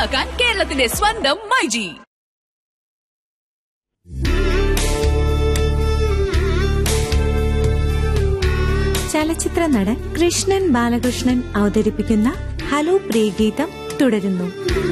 സ്വന്തമാക്കാൻ കേരളത്തിന്റെ സ്വന്തം മൈജി ചലച്ചിത്ര നടൻ കൃഷ്ണൻ ബാലകൃഷ്ണൻ അവതരിപ്പിക്കുന്ന ഹലോ പ്രിയഗീതം തുടരുന്നു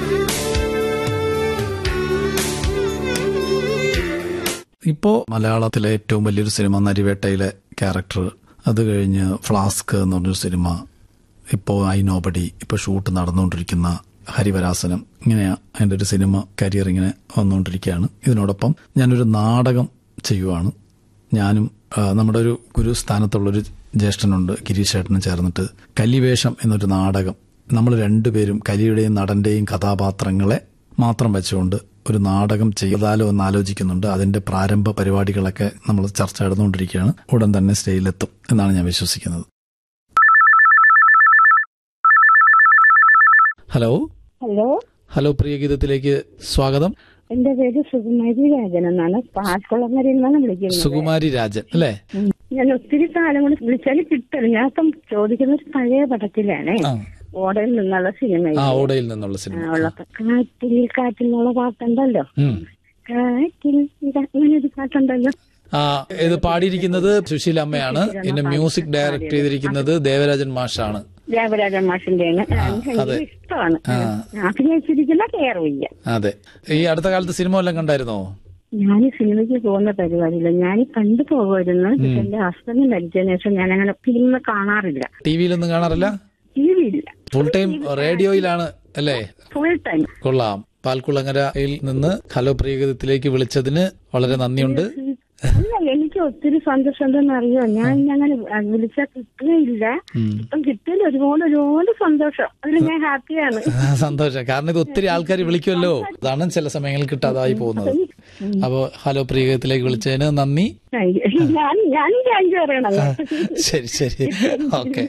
ഇപ്പോ മലയാളത്തിലെ ഏറ്റവും വലിയൊരു സിനിമ നരിവേട്ടയിലെ ക്യാരക്ടർ അത് കഴിഞ്ഞ് ഫ്ലാസ്ക് എന്ന് പറഞ്ഞൊരു സിനിമ ഇപ്പോ ഐ നോബഡി ഇപ്പൊ ഷൂട്ട് നടന്നുകൊണ്ടിരിക്കുന്ന ഹരിവരാസനം ഇങ്ങനെ അതിന്റെ ഒരു സിനിമ കരിയർ ഇങ്ങനെ വന്നുകൊണ്ടിരിക്കുകയാണ് ഇതിനോടൊപ്പം ഞാനൊരു നാടകം ചെയ്യുവാണ് ഞാനും ആ, നമ്മുടെ ഒരു ഗുരുസ്ഥാനത്തുള്ളൊരു ജ്യേഷ്ഠനുണ്ട് ഗിരീഷേട്ടനും ചേർന്നിട്ട് കലിവേഷം എന്നൊരു നാടകം നമ്മൾ രണ്ടുപേരും കലിയുടെയും നടന്റെയും കഥാപാത്രങ്ങളെ മാത്രം വെച്ചുകൊണ്ട് ഒരു നാടകം ചെയ്താലോ എന്ന് ആലോചിക്കുന്നുണ്ട് അതിന്റെ പ്രാരംഭ പരിപാടികളൊക്കെ നമ്മൾ ചർച്ച നടന്നുകൊണ്ടിരിക്കുകയാണ് ഉടൻ തന്നെ സ്റ്റേജിലെത്തും എന്നാണ് ഞാൻ വിശ്വസിക്കുന്നത് ഹലോ ഹലോ ഹലോ പ്രിയഗീതത്തിലേക്ക് സ്വാഗതം എന്റെ പേര് സുകുമാരി രാജൻ എന്നാണ് പാൽക്കുളങ്ങരയിൽ നിന്നാണ് വിളിക്കുന്നത് സുകുമാരി രാജൻ അല്ലേ ഉം. ഞാൻ ഒത്തിരി കാലം കൊണ്ട് വിളിച്ചാൽ കിട്ടില്ല ഞാൻ ഇപ്പം ചോദിക്കുന്ന ഒരു പഴയ പടത്തിലാണ് ആ. ഓടയിൽ നിന്നുള്ള സിനിമ ആ ഓടയിൽ നിന്നുള്ള സിനിമ ഉള്ള കാറ്റിൽ കാറ്റിൽ എന്നുള്ള പാട്ടുണ്ടല്ലോ ഉം. കാറ്റിൽ ഇതാ അങ്ങനെ ഒരു പാട്ടുണ്ടല്ലോ ആ ഇത് പാടിയിരിക്കുന്നത് സുശീല അമ്മയാണ് പിന്നെ മ്യൂസിക് ഡയറക്ട് ചെയ്തിരിക്കുന്നത് ദേവരാജൻ മാഷാണ് ദേവരാജൻ മാഷിന്റെ എനിക്ക് ഭയങ്കര ഇഷ്ടമാണ് അഭിനയിച്ചിരിക്കുന്ന കെയർ വയ്യ അതെ ഈ അടുത്ത കാലത്ത് സിനിമ വല്ലതും കണ്ടായിരുന്നോ ഞാൻ സിനിമയ്ക്ക് പോകുന്ന പരിപാടിയില്ല ഞാൻ കണ്ടു പോകുമായിരുന്നു പക്ഷെ എന്റെ ഹസ്ബൻഡ് മരിച്ചതിന് ശേഷം ഞാൻ അങ്ങനെ ഫിലിം കാണാറില്ല ടി വിയിലൊന്നും കാണാറില്ല ടി വി ഇല്ല ഫുൾ ടൈം റേഡിയോയിലാണ് അല്ലേ ഫുൾ ടൈം കൊള്ളാം പാൽക്കുളങ്ങരയിൽ നിന്ന് ഹലോ പ്രിയഗതത്തിലേക്ക് വിളിച്ചതിന് വളരെ നന്ദിയുണ്ട് അല്ല എനിക്ക് ഒത്തിരി സന്തോഷം എന്തെന്ന് അറിയോ ഞാൻ അങ്ങനെ വിളിച്ചാൽ കിട്ടുകയില്ല ഇപ്പം കിട്ടിയാൽ ഒരുപാട് ഒരുപാട് സന്തോഷം അതിൽ ഞാൻ ഹാപ്പിയാണ് ആ, സന്തോഷം കാരണം ഇത് ഒത്തിരി ആൾക്കാർ വിളിക്കുമല്ലോ അതാണ് ചില സമയങ്ങളിൽ കിട്ടാതായി പോകുന്നത് അപ്പോ ഹലോ പ്രിയഗതത്തിലേക്ക് വിളിച്ചതിന് നന്ദി ഞാൻ ഞാൻ താങ്ക് യു പറയണല്ലോ ശരി ശരി ഓക്കെ